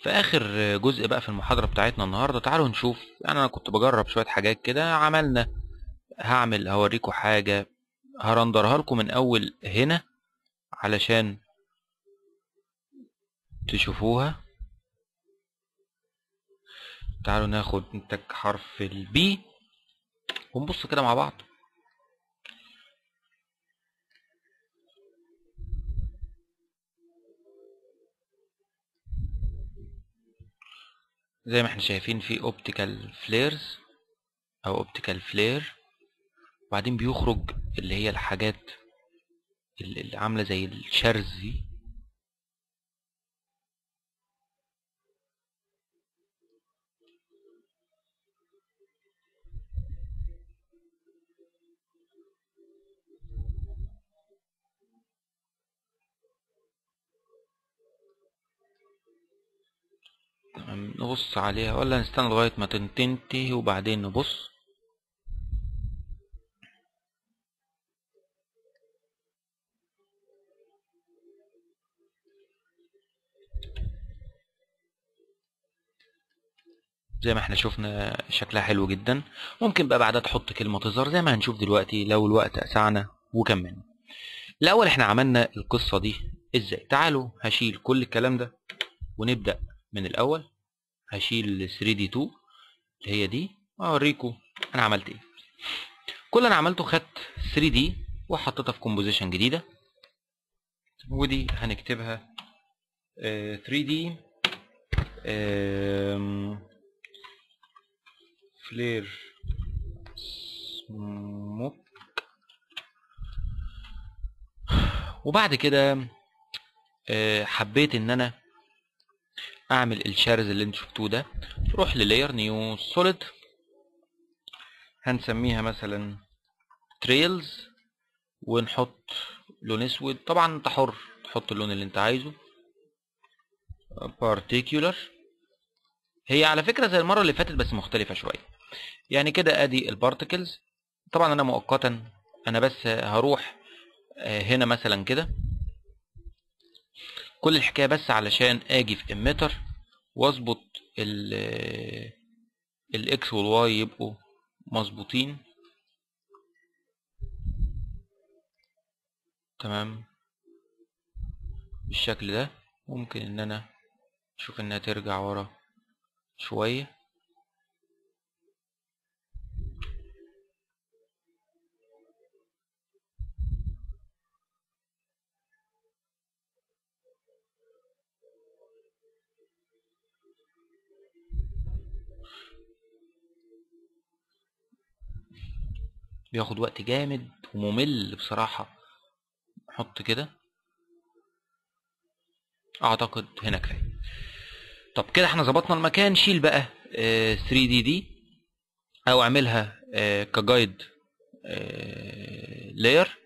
في اخر جزء بقى في المحاضرة بتاعتنا النهاردة تعالوا نشوف يعني انا كنت بجرب شوية حاجات كده عملنا هعمل هوريكم حاجة هرندرها لكم من اول هنا علشان تشوفوها تعالوا ناخد نتك حرف البي ونبص كده مع بعض زي ما احنا شايفين في اوبتيكال فليرز او اوبتيكال فلير وبعدين بيخرج اللي هي الحاجات اللي عامله زي الشرز دي تمام نبص عليها ولا نستنى لغاية ما تنتهي وبعدين نبص زي ما احنا شفنا شكلها حلو جدا ممكن بقى بعدها تحط كلمة تظهر زي ما هنشوف دلوقتي لو الوقت أسعنا وكملنا الأول احنا عملنا القصة دي ازاي تعالوا هشيل كل الكلام ده ونبدأ من الأول هشيل 3 دي 2 اللي هي دي واوريكم انا عملت ايه كل اللي انا عملته خدت 3 دي وحطيتها في كومبوزيشن جديده ودي هنكتبها 3 دي فلير سموك وبعد كده حبيت ان انا اعمل الشارز اللي انتوا شفتوه ده نروح للاير نيو سوليد هنسميها مثلا تريلز ونحط لون اسود طبعا انت حر تحط اللون اللي انت عايزه particular هي على فكرة زي المرة اللي فاتت بس مختلفة شوية يعني كده ادي البارتكلز طبعا انا مؤقتا انا بس هروح هنا مثلا كده كل الحكايه بس علشان اجي في اميتر واظبط الاكس والواي يبقوا مظبوطين تمام بالشكل ده ممكن ان انا اشوف انها ترجع ورا شويه بياخد وقت جامد وممل بصراحة نحط كده اعتقد هنا كفاية طب كده احنا ظبطنا المكان شيل بقى اه 3 دي دي او اعملها اه كجايد اه لاير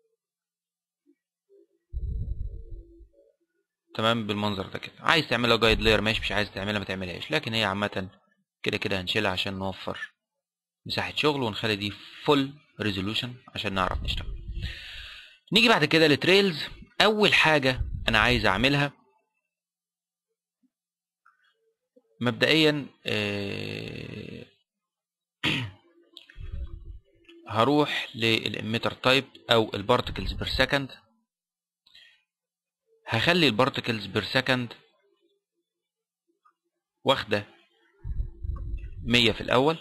تمام بالمنظر ده كده عايز تعملها جايد لاير ماشي مش عايز تعملها ما تعملهاش لكن هي عامة كده كده هنشيلها عشان نوفر مساحة شغل ونخلي دي فول ريزولوشن عشان نعرف نشتغل نيجي بعد كده لتريلز اول حاجة انا عايز اعملها مبدئيا آه هروح للاميتر تايب او البارتكلز بير سكند هخلي البارتكلز بير سكند واخده 100 في الاول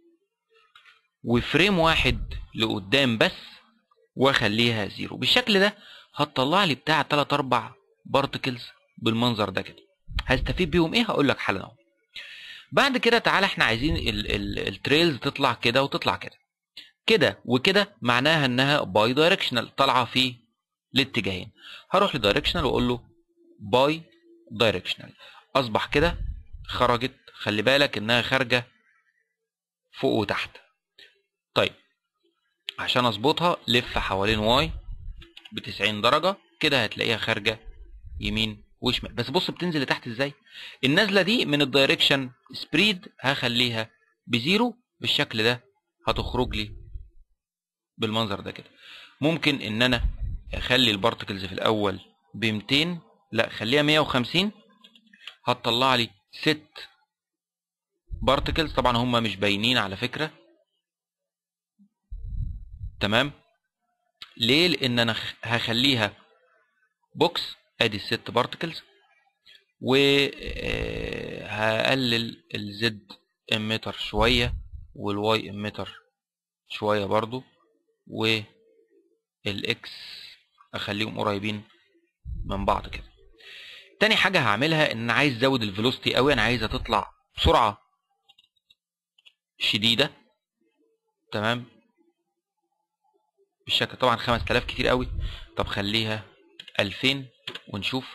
وفريم واحد لقدام بس واخليها زيرو بالشكل ده هتطلع لي بتاع 3 4 بارتكلز بالمنظر ده كده هستفيد بيهم ايه هقول لك حالا اهو بعد كده تعالى احنا عايزين ال ال التريلز تطلع كده وتطلع كده كده وكده معناها انها باي دايركشنال طالعه في الاتجاهين هروح لدايركشنال واقول له باي دايركشنال اصبح كده خرجت خلي بالك انها خارجه فوق وتحت طيب عشان اظبطها لف حوالين واي ب 90 درجه كده هتلاقيها خارجه يمين وشمال بس بص بتنزل لتحت ازاي النازله دي من الدايركشن سبريد هخليها بزيرو بالشكل ده هتخرج لي بالمنظر ده كده ممكن ان انا اخلي البارتكلز في الاول ب 200 لا خليها 150 هتطلع لي ست بارتكلز طبعا هم مش باينين على فكره تمام ليه لان انا هخليها بوكس ادي الست بارتكلز وهقلل الزد اميتر شويه والواي اميتر شويه برضو والاكس اخليهم قريبين من بعض كده تاني حاجه هعملها ان انا عايز ازود الفيلوسيتي قوي انا عايزها تطلع بسرعه شديده تمام بالشكل طبعا 5000 كتير قوي طب خليها 2000 ونشوف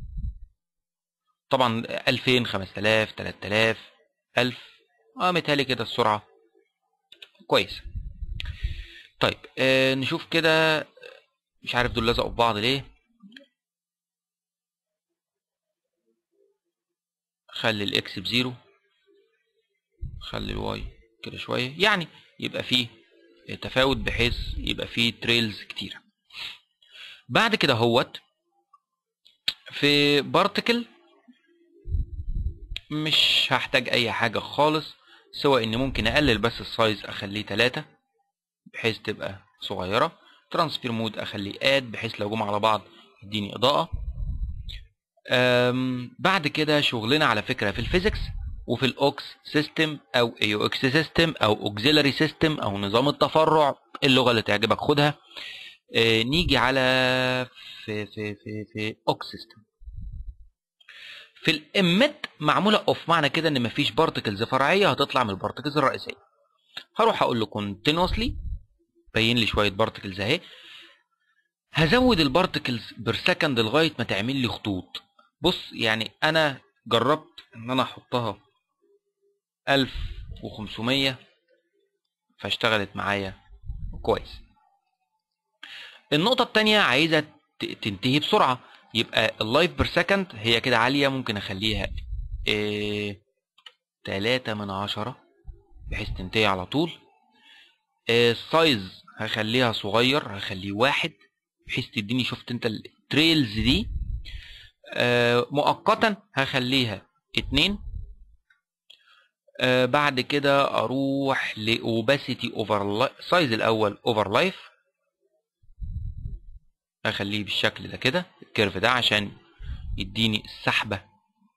طبعا 2000 5000 3000 1000 اه متهيألي كده السرعه كويس طيب آه نشوف كده مش عارف دول لزقوا في بعض ليه خلي الاكس بزيرو خلي الواي كده شويه يعني يبقى فيه تفاوت بحيث يبقى فيه تريلز كتيره بعد كده هوت في بارتكل مش هحتاج اي حاجه خالص سوى اني ممكن اقلل بس السايز اخليه 3 بحيث تبقى صغيره ترانسفير مود اخليه اد بحيث لو جم على بعض يديني اضاءه بعد كده شغلنا على فكره في الفيزيكس وفي الاوكس سيستم او اي او اكس سيستم او اوكسيلاري سيستم او نظام التفرع اللغه اللي تعجبك خدها آه نيجي على في في في في اوكس سيستم في الامت معموله اوف معنى كده ان مفيش بارتكلز فرعيه هتطلع من البارتكلز الرئيسيه هروح اقول له كونتينوسلي بين لي شويه بارتكلز اهي هزود البارتكلز بير سكند لغايه ما تعمل لي خطوط بص يعني انا جربت ان انا احطها 1500 فاشتغلت معايا كويس النقطة التانية عايزة تنتهي بسرعة يبقى اللايف بير سكند هي كده عالية ممكن اخليها إيه تلاتة من عشرة بحيث تنتهي على طول السايز هخليها صغير هخليه واحد بحيث تديني شفت انت التريلز دي آه مؤقتا هخليها اتنين آه بعد كده اروح لاوباسيتي اوفر سايز الاول اوفر لايف اخليه بالشكل ده كده الكيرف ده عشان يديني السحبة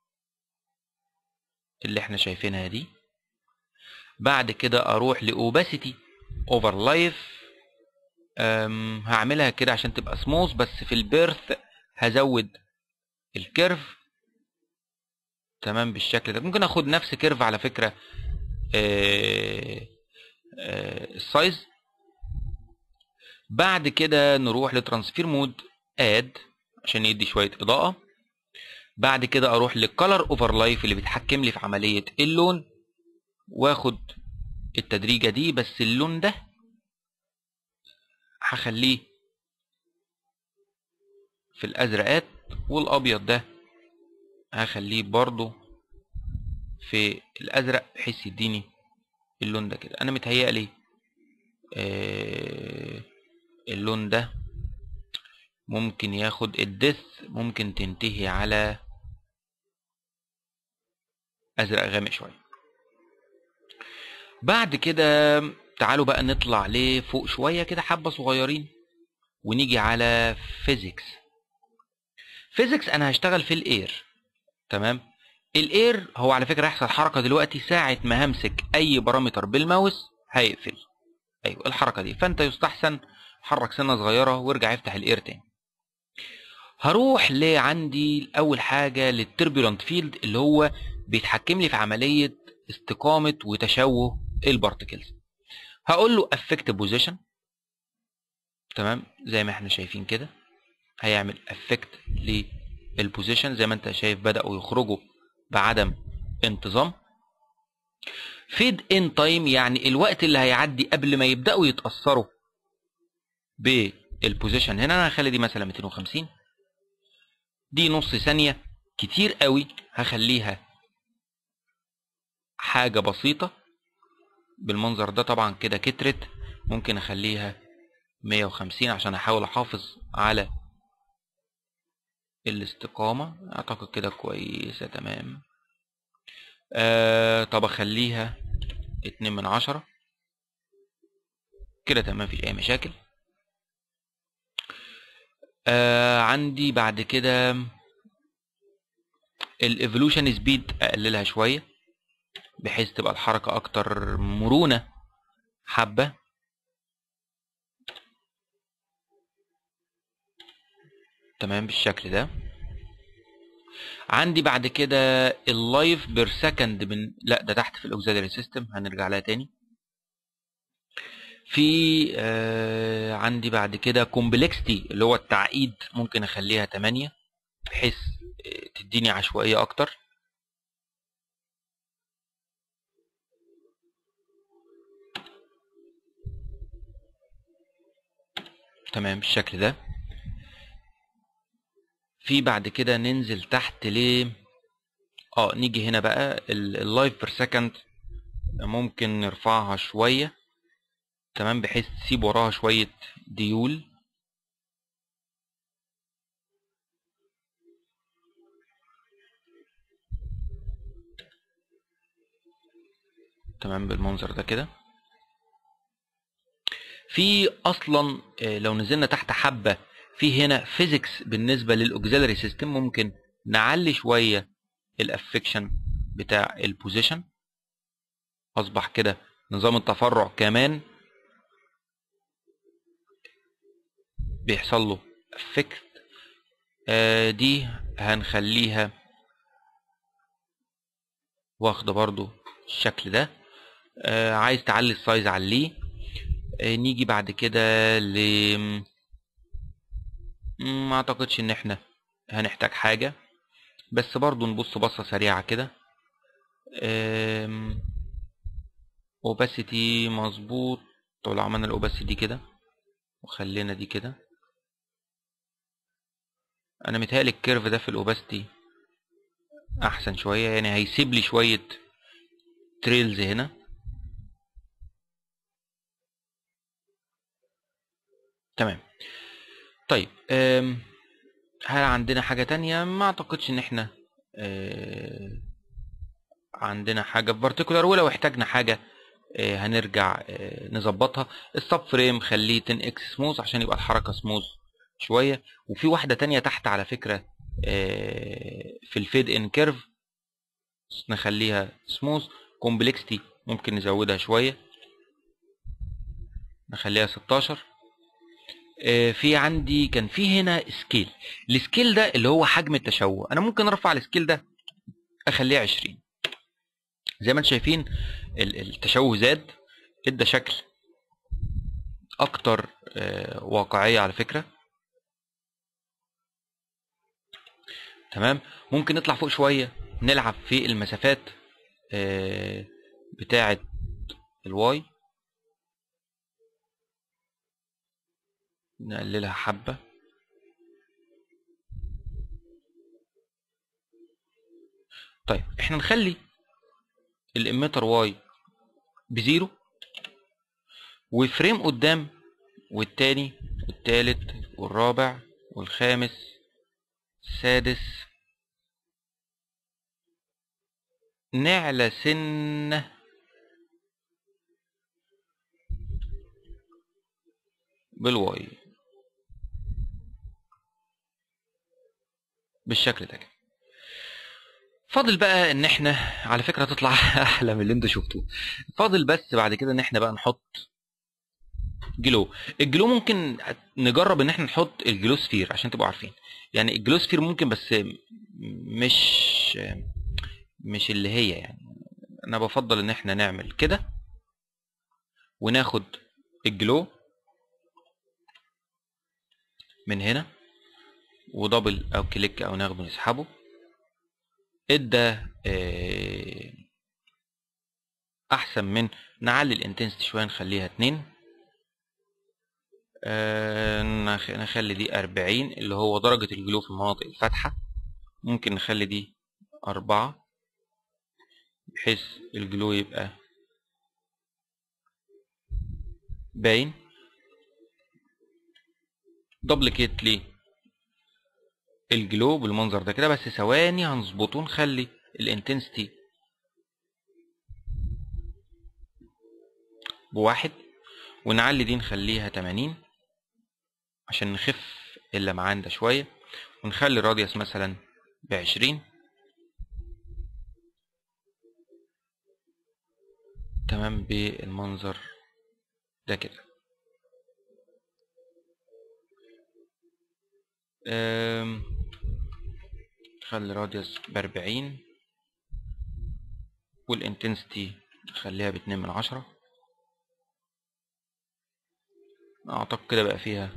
اللي احنا شايفينها دي بعد كده اروح لاوباسيتي اوفر لايف هعملها كده عشان تبقى سموث بس في البيرث هزود الكيرف تمام بالشكل ده ممكن اخد نفس كيرف على فكرة السايز بعد كده نروح لترانسفير مود اد عشان يدي شوية اضاءة بعد كده اروح للكالر اوفر لايف اللي بيتحكم لي في عملية اللون واخد التدريجة دي بس اللون ده هخليه في الازرقات والابيض ده هخليه برضو في الازرق بحيث يديني اللون ده كده انا متهيألي آه اللون ده ممكن ياخد الدث ممكن تنتهي على ازرق غامق شويه بعد كده تعالوا بقى نطلع لفوق شويه كده حبه صغيرين ونيجي على فيزيكس فيزيكس انا هشتغل في الاير تمام الاير هو على فكره هيحصل حركه دلوقتي ساعه ما همسك اي بارامتر بالماوس هيقفل ايوه الحركه دي فانت يستحسن حرك سنه صغيره وارجع افتح الاير تاني هروح لعندي اول حاجه للتربيولنت فيلد اللي هو بيتحكم لي في عمليه استقامه وتشوه البارتكلز هقول له افكت بوزيشن تمام زي ما احنا شايفين كده هيعمل افكت للبوزيشن زي ما انت شايف بداوا يخرجوا بعدم انتظام فيد ان تايم يعني الوقت اللي هيعدي قبل ما يبداوا يتاثروا بالبوزيشن هنا انا هخلي دي مثلا 250 دي نص ثانيه كتير قوي هخليها حاجه بسيطه بالمنظر ده طبعا كده كترت ممكن اخليها 150 عشان احاول احافظ على الاستقامة اعتقد كده كويسة تمام آه طب اخليها اتنين من عشرة كده تمام مفيش اي مشاكل آه عندي بعد كده الايفولوشن سبيد اقللها شويه بحيث تبقى الحركه اكتر مرونه حبه تمام بالشكل ده عندي بعد كده اللايف بير سكند من لا ده تحت في الاوكسيلري سيستم هنرجع لها تاني في آه عندي بعد كده كومبلكستي اللي هو التعقيد ممكن اخليها 8 بحيث آه، تديني عشوائيه اكتر تمام بالشكل ده في بعد كده ننزل تحت ل اه نيجي هنا بقى اللايف بير سكند ممكن نرفعها شويه تمام بحيث تسيب وراها شويه ديول تمام بالمنظر ده كده في اصلا آه، لو نزلنا تحت حبه في هنا فيزيكس بالنسبه للاوكسيلري سيستم ممكن نعلي شويه الافكشن بتاع البوزيشن اصبح كده نظام التفرع كمان بيحصل له افكت آه دي هنخليها واخده برضو الشكل ده آه عايز تعلي السايز عليه آه نيجي بعد كده ل ما اعتقدش ان احنا هنحتاج حاجة بس برضو نبص بصة سريعة كده اوباسيتي مظبوط طب لو عملنا الاوباسيتي دي كده وخلينا دي كده انا متهيألي الكيرف ده في الاوباسيتي احسن شوية يعني هيسيب لي شوية تريلز هنا تمام طيب أم، هل عندنا حاجة تانية ما اعتقدش ان احنا أه، عندنا حاجة في بارتيكولار ولو احتاجنا حاجة أه، هنرجع أه، نظبطها السب فريم خليه 10 اكس سموث عشان يبقى الحركة سموث شوية وفي واحدة تانية تحت على فكرة أه، في الفيد ان كيرف نخليها سموث كومبلكستي ممكن نزودها شوية نخليها 16 آه، في عندي كان في هنا سكيل السكيل ده اللي هو حجم التشوه انا ممكن ارفع السكيل ده اخليه 20 زي ما انتم شايفين ال- التشوه زاد ادى شكل اكتر آه، واقعية على فكرة تمام ممكن نطلع فوق شوية نلعب في المسافات آه، بتاعة الواي نقللها حبة طيب احنا نخلي الاميتر واي بزيرو وفريم قدام والتاني والتالت والرابع والخامس السادس نعلى سنة بالواي بالشكل ده كده. فاضل بقى ان احنا على فكره تطلع احلى من اللي انتوا شفتوه فاضل بس بعد كده ان احنا بقى نحط جلو الجلو ممكن نجرب ان احنا نحط الجلو سفير عشان تبقوا عارفين يعني الجلو سفير ممكن بس مش مش اللي هي يعني انا بفضل ان احنا نعمل كده وناخد الجلو من هنا ودبل او كليك او ناخده نسحبه ادى آه، احسن من نعلي الانتنسيتي شويه نخليها اتنين آه، نخ- نخلي دي أربعين اللي هو درجة الجلو في المناطق الفاتحة ممكن نخلي دي أربعة بحيث الجلو يبقى باين دبليكيت لي الجلو بالمنظر ده كده بس ثواني هنظبطه نخلي الانتنسيتي بواحد ونعلي دي نخليها 80 عشان نخف اللمعان ده شوية ونخلي الراديوس مثلا بعشرين تمام بالمنظر ده كده نخلي الراديوس بأربعين والانتنسيتي نخليها باتنين من عشرة اعتقد كده بقى فيها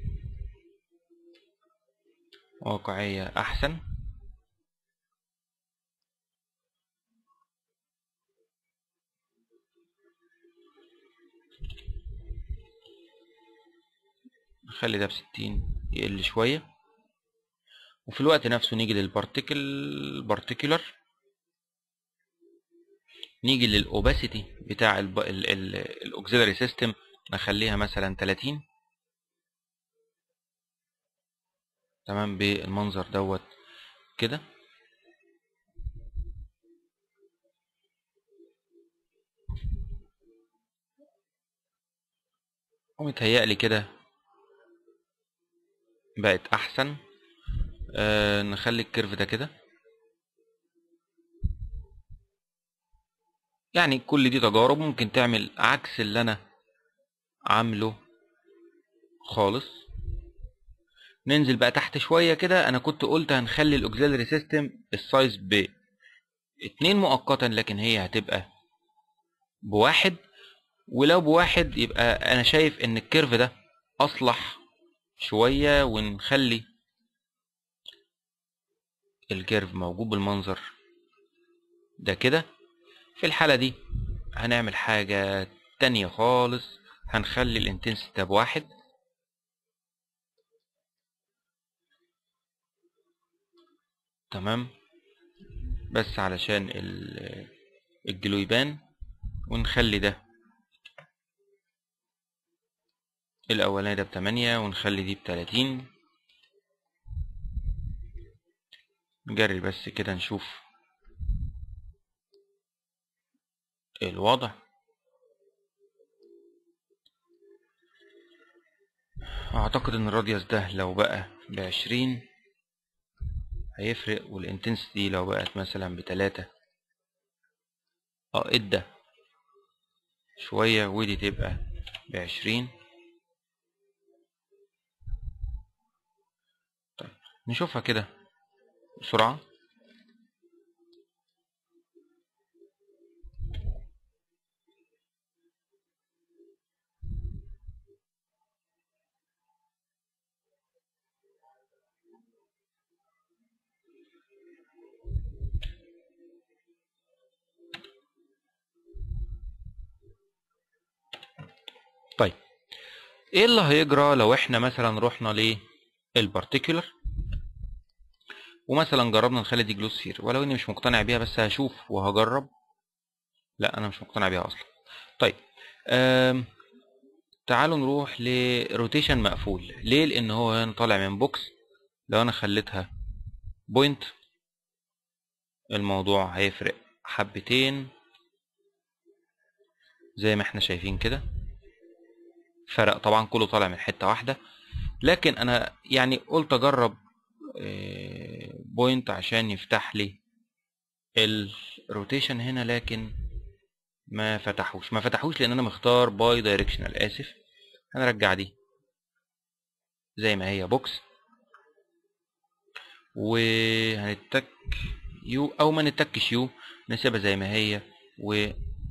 واقعية احسن نخلي ده بستين يقل شوية وفي الوقت نفسه نيجي للبارتيكل بارتيكولر نيجي للاوباسيتي بتاع الاوكسيلاري سيستم نخليها مثلا 30 تمام بالمنظر دوت كده ومتهيألي كده بقت احسن آه نخلي الكيرف ده كده يعني كل دي تجارب ممكن تعمل عكس اللي انا عامله خالص ننزل بقى تحت شوية كده انا كنت قلت هنخلي الاوكسيلري سيستم السايز ب اتنين مؤقتا لكن هي هتبقى بواحد ولو بواحد يبقى انا شايف ان الكيرف ده اصلح شوية ونخلي الكيرف موجود بالمنظر ده كده في الحالة دي هنعمل حاجة تانية خالص هنخلي الانتنسيتي بواحد تمام بس علشان الجلو يبان ونخلي ده الاولاني ده بتمانية ونخلي دي بتلاتين نجري بس كده نشوف الوضع اعتقد ان الراديوس ده لو بقى بعشرين هيفرق والانتنسيتي لو بقت مثلا بتلاتة اه ادى شوية ودي تبقى بعشرين طيب نشوفها كده بسرعة طيب ايه اللي هيجرى لو احنا مثلا رحنا للبارتيكولر ومثلا جربنا نخلي دي جلوسفير ولو اني مش مقتنع بيها بس هشوف وهجرب لا انا مش مقتنع بيها اصلا طيب آم. تعالوا نروح لروتيشن مقفول ليه لان هو هنا طالع من بوكس لو انا خليتها بوينت الموضوع هيفرق حبتين زي ما احنا شايفين كده فرق طبعا كله طالع من حته واحده لكن انا يعني قلت اجرب بوينت عشان يفتح لي الروتيشن هنا لكن ما فتحوش ما فتحوش لان انا مختار باي دايركشنال اسف هنرجع دي زي ما هي بوكس وهنتك يو او ما نتكش يو نسيبها زي ما هي و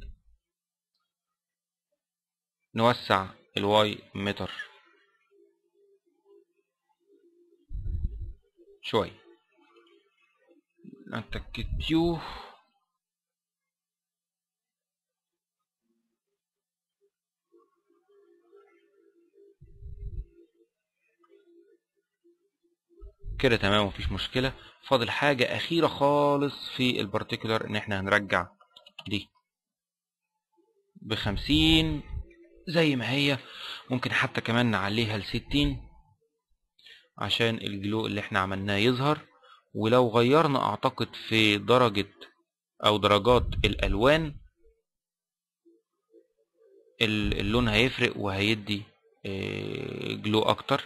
نوسع الواي متر شوي نتكت يو كده تمام مفيش مشكلة فاضل حاجة أخيرة خالص في البارتيكولر إن إحنا هنرجع دي بخمسين زي ما هي ممكن حتى كمان نعليها لستين عشان الجلو اللي احنا عملناه يظهر ولو غيرنا اعتقد في درجة او درجات الالوان اللون هيفرق وهيدي جلو اكتر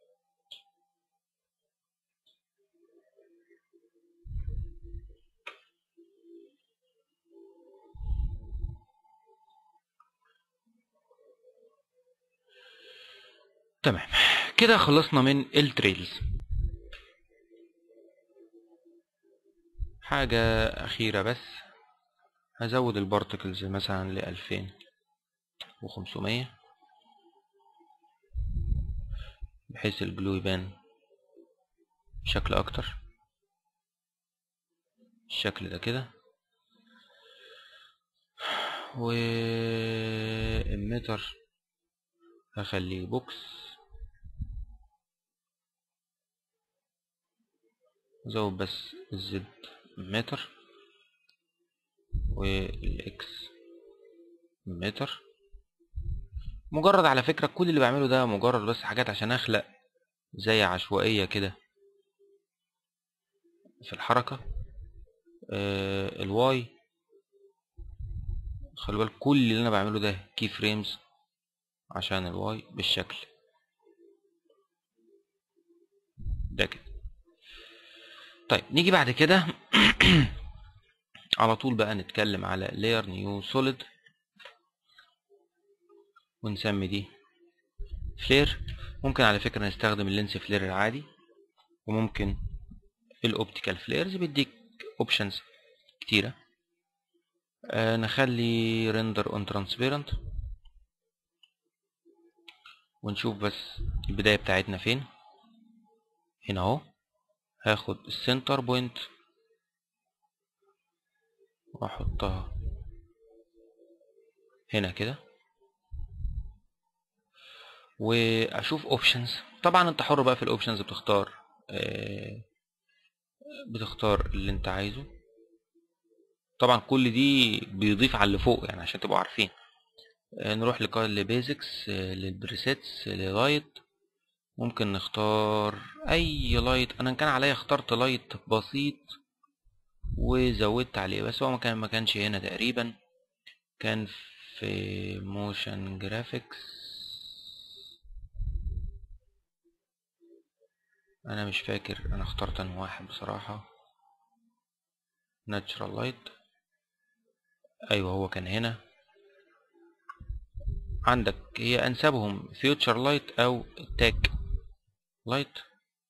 تمام كده خلصنا من التريلز حاجة أخيرة بس هزود البارتكلز مثلا لألفين وخمسمية بحيث الجلو يبان بشكل أكتر الشكل ده كده و المتر هخليه بوكس زود بس الزد متر والاكس متر مجرد على فكرة كل اللي بعمله ده مجرد بس حاجات عشان اخلق زي عشوائية كده في الحركة آه الواي خلي بالك كل اللي انا بعمله ده كي فريمز عشان الواي بالشكل ده كده طيب نيجي بعد كده على طول بقى نتكلم على layer new solid ونسمي دي فلير ممكن على فكرة نستخدم اللينس فلير العادي وممكن الاوبتيكال فليرز بيديك اوبشنز كتيرة آه نخلي ريندر اون ترانسبيرنت ونشوف بس البداية بتاعتنا فين هنا اهو هاخد السنتر بوينت واحطها هنا كده واشوف اوبشنز طبعا انت حر بقى في الاوبشنز بتختار آه بتختار اللي انت عايزه طبعا كل دي بيضيف على اللي فوق يعني عشان تبقوا عارفين آه نروح لبيزكس آه للبريسيتس للايت ممكن نختار اي لايت انا كان عليا اخترت لايت بسيط وزودت عليه بس هو ما كان ما كانش هنا تقريبا كان في موشن جرافيكس انا مش فاكر انا اخترت انه واحد بصراحة ناتشرال لايت ايوه هو كان هنا عندك هي انسبهم فيوتشر لايت او تاك لايت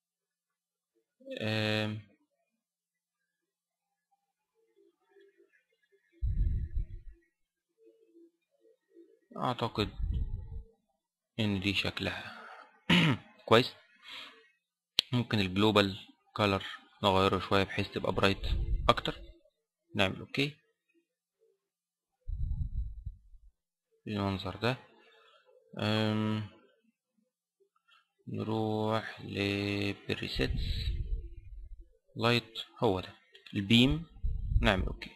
اعتقد ان دي شكلها كويس ممكن الجلوبال كولر نغيره شوية بحيث تبقى برايت اكتر نعمل اوكي بالمنظر ده أم نروح لبريسيتس لايت هو ده البيم نعمل اوكي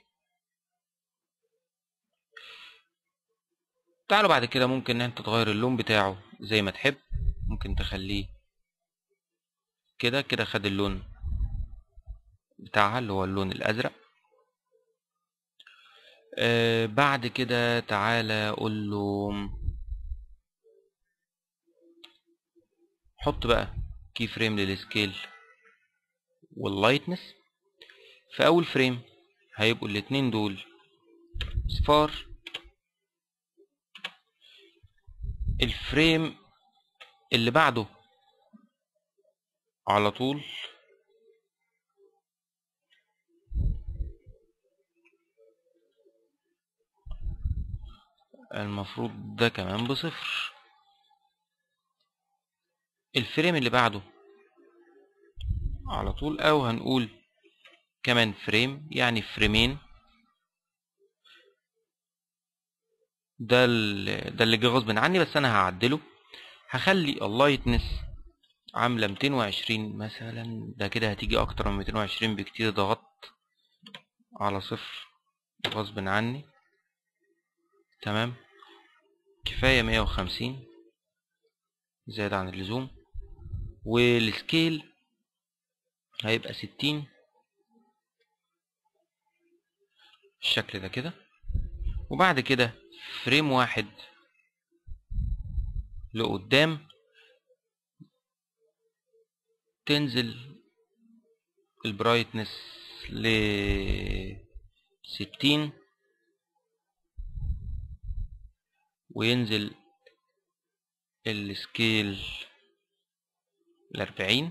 تعالوا بعد كده ممكن انت تغير اللون بتاعه زي ما تحب ممكن تخليه كده كده خد اللون بتاعها اللي هو اللون الازرق آه بعد كده تعالى اقول له حط بقى كي فريم للسكيل واللايتنس في اول فريم هيبقوا الاتنين دول صفار الفريم اللي بعده على طول المفروض ده كمان بصفر الفريم اللي بعده على طول او هنقول كمان فريم يعني فريمين ده ده اللي جه غصب عني بس انا هعدله هخلي اللايتنس عامله 220 مثلا ده كده هتيجي اكتر من 220 بكتير ضغطت على صفر غصب عني تمام كفايه 150 زيادة عن اللزوم والسكيل هيبقى ستين بالشكل ده كده وبعد كده فريم واحد لقدام تنزل البرايتنس ل ستين وينزل السكيل لأربعين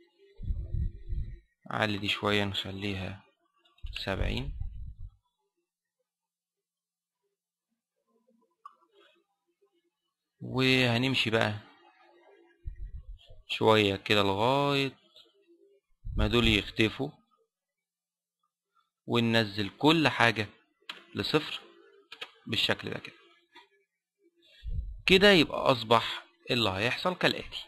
علي دي شوية نخليها سبعين وهنمشي بقى شوية كده لغاية ما دول يختفوا وننزل كل حاجة لصفر بالشكل ده كده كده يبقى أصبح اللي هيحصل كالآتي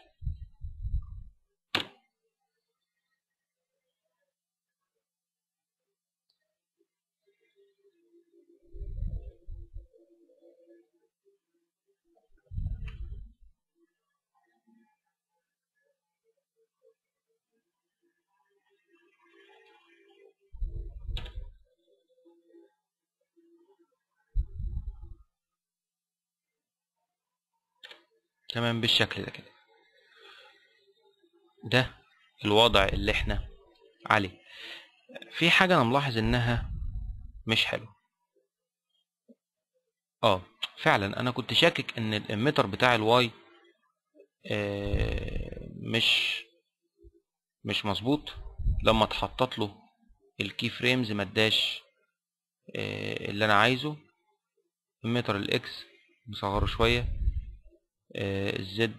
تمام بالشكل ده كده ده الوضع اللي احنا عليه في حاجة انا ملاحظ انها مش حلوة اه فعلا انا كنت شاكك ان الاميتر بتاع الواي آه مش مش مظبوط لما اتحطت له الكي فريمز ما اداش آه اللي انا عايزه اميتر الاكس نصغره شويه آه الزد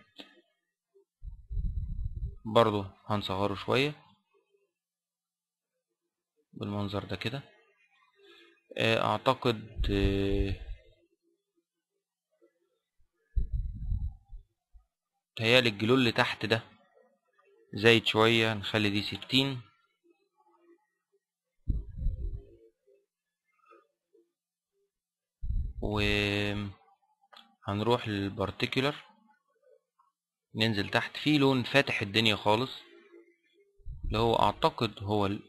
برضو هنصغره شوية بالمنظر ده كده آه اعتقد آه تهيألي الجلول اللي تحت ده زايد شوية نخلي دي ستين وهنروح للبارتيكولر ننزل تحت في لون فاتح الدنيا خالص اللي هو اعتقد هو ال...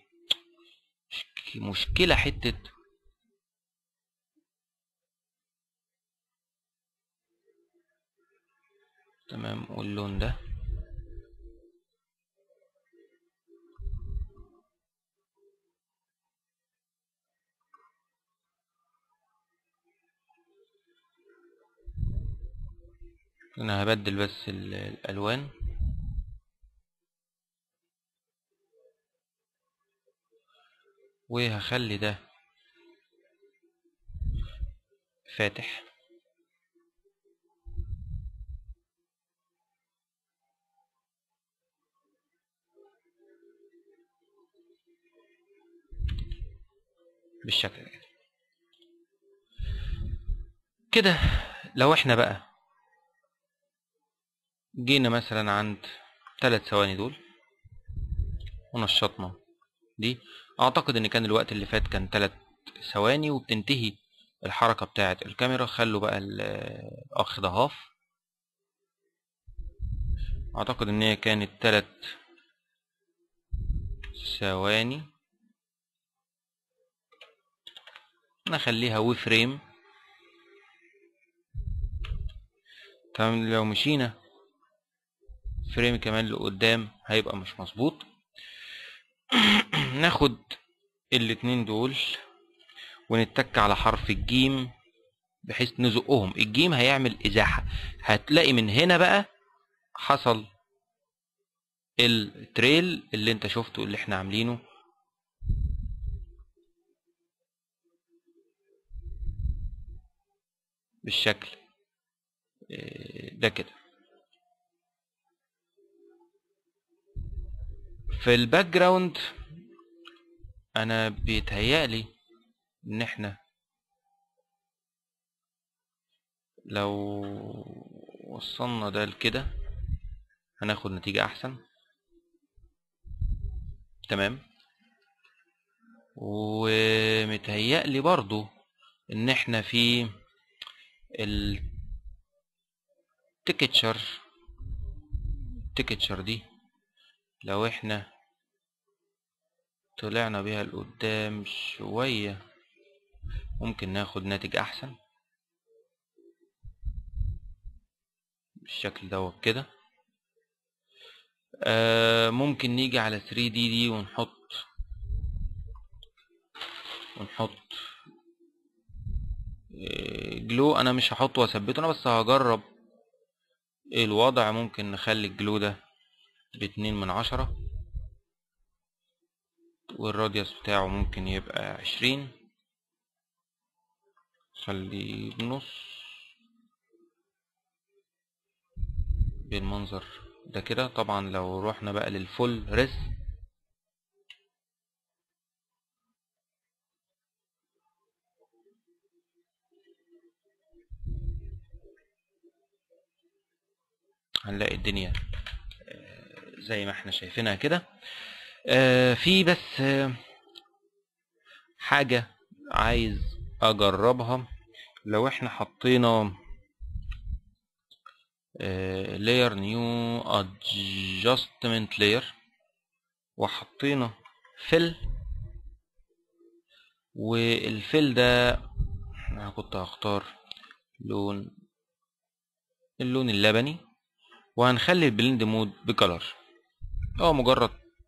مشكلة حتة تمام واللون ده انا هبدل بس الالوان وهخلي ده فاتح بالشكل ده كده لو احنا بقى جينا مثلا عند ثلاث ثواني دول ونشطنا دي اعتقد ان كان الوقت اللي فات كان ثلاث ثواني وبتنتهي الحركة بتاعة الكاميرا خلوا بقى الاخ ده هاف اعتقد ان هي كانت ثلاث ثواني نخليها وي فريم تمام لو مشينا فريم كمان لقدام هيبقى مش مظبوط ناخد الاتنين دول ونتك على حرف الجيم بحيث نزقهم الجيم هيعمل ازاحة هتلاقي من هنا بقى حصل التريل اللي انت شفته اللي احنا عاملينه بالشكل ده كده في الباك جراوند انا بيتهيألي ان احنا لو وصلنا ده لكده هناخد نتيجة احسن تمام ومتهيألي برضو ان احنا في التكتشر التكتشر دي لو احنا طلعنا بيها لقدام شوية ممكن ناخد ناتج احسن بالشكل دوت كده آه ممكن نيجي على 3 دي دي ونحط ونحط آه، جلو انا مش هحطه واثبته انا بس هجرب الوضع ممكن نخلي الجلو ده باتنين من عشرة والراديوس بتاعه ممكن يبقى عشرين خليه بنص بالمنظر ده كده طبعا لو روحنا بقى للفول ريس هنلاقي الدنيا آه، زي ما احنا شايفينها كده آه، في بس آه، حاجة عايز اجربها لو احنا حطينا layer new adjustment layer وحطينا fill والفيل ده انا كنت هختار لون اللون اللبني وهنخلي البلند مود بكلر هو مجرد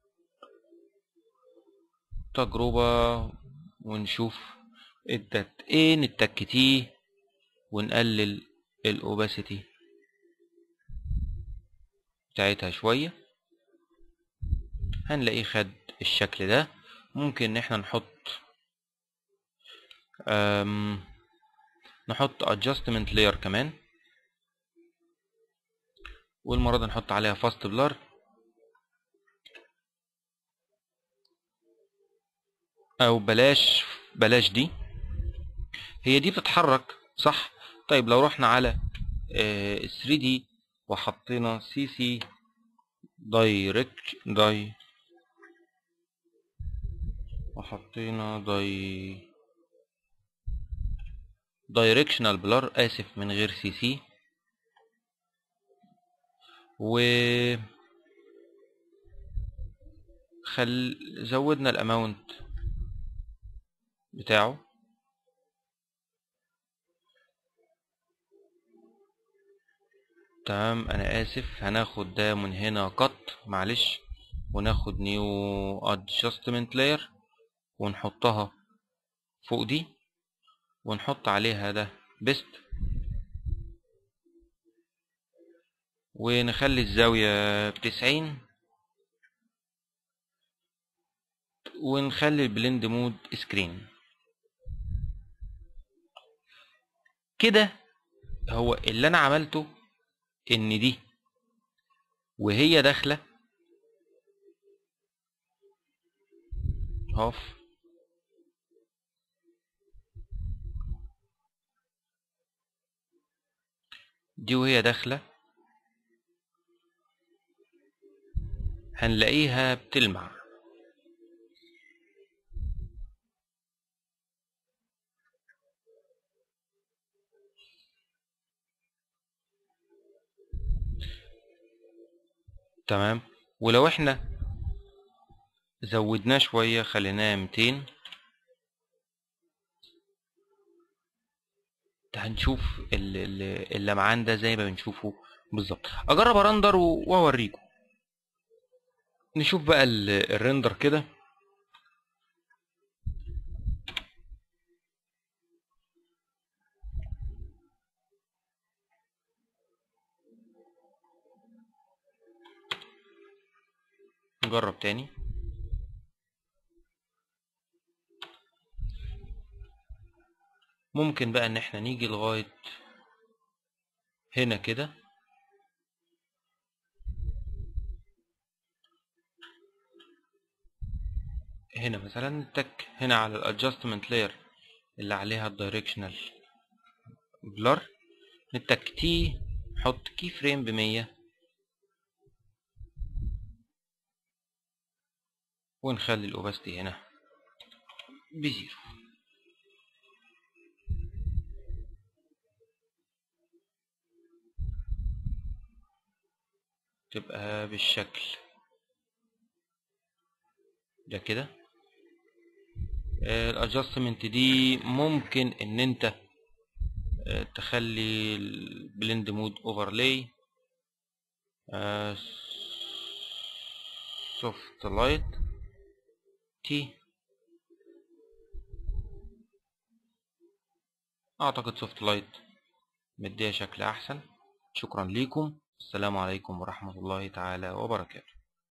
تجربة ونشوف ادت ايه نتكتيه ونقلل الاوباسيتي بتاعتها شوية هنلاقيه خد الشكل ده ممكن ان احنا نحط أم نحط adjustment layer كمان والمرة دي نحط عليها fast blur او بلاش بلاش دي هي دي بتتحرك صح طيب لو رحنا على 3 دي وحطينا سي سي دايركت داي وحطينا داي دايركشنال بلر اسف من غير سي سي و خل زودنا الاماونت بتاعه تمام انا اسف هناخد ده من هنا قط معلش وناخد نيو ادجستمنت لاير ونحطها فوق دي ونحط عليها ده بيست ونخلي الزاوية بتسعين ونخلي البلند مود سكرين كده هو اللي انا عملته ان دي وهي داخله هاف دي وهي داخله هنلاقيها بتلمع تمام ولو احنا زودناه شوية خليناه 200 هنشوف ال- ال- اللمعان ده زي ما بنشوفه بالظبط اجرب ارندر و- واوريكم نشوف بقى ال- الرندر كده نجرب تاني ممكن بقى ان احنا نيجي لغاية هنا كده هنا مثلا نتك هنا على الادجستمنت لاير اللي عليها الدايركشنال بلر نتك تي نحط كي فريم بمية ونخلي الاوباستي هنا بزيرو تبقى بالشكل ده كده الادجستمنت دي ممكن ان انت آه، تخلي البلند مود اوفرلاي سوفت لايت تي اعتقد سوفت لايت مديها شكل احسن شكرا ليكم السلام عليكم ورحمة الله تعالى وبركاته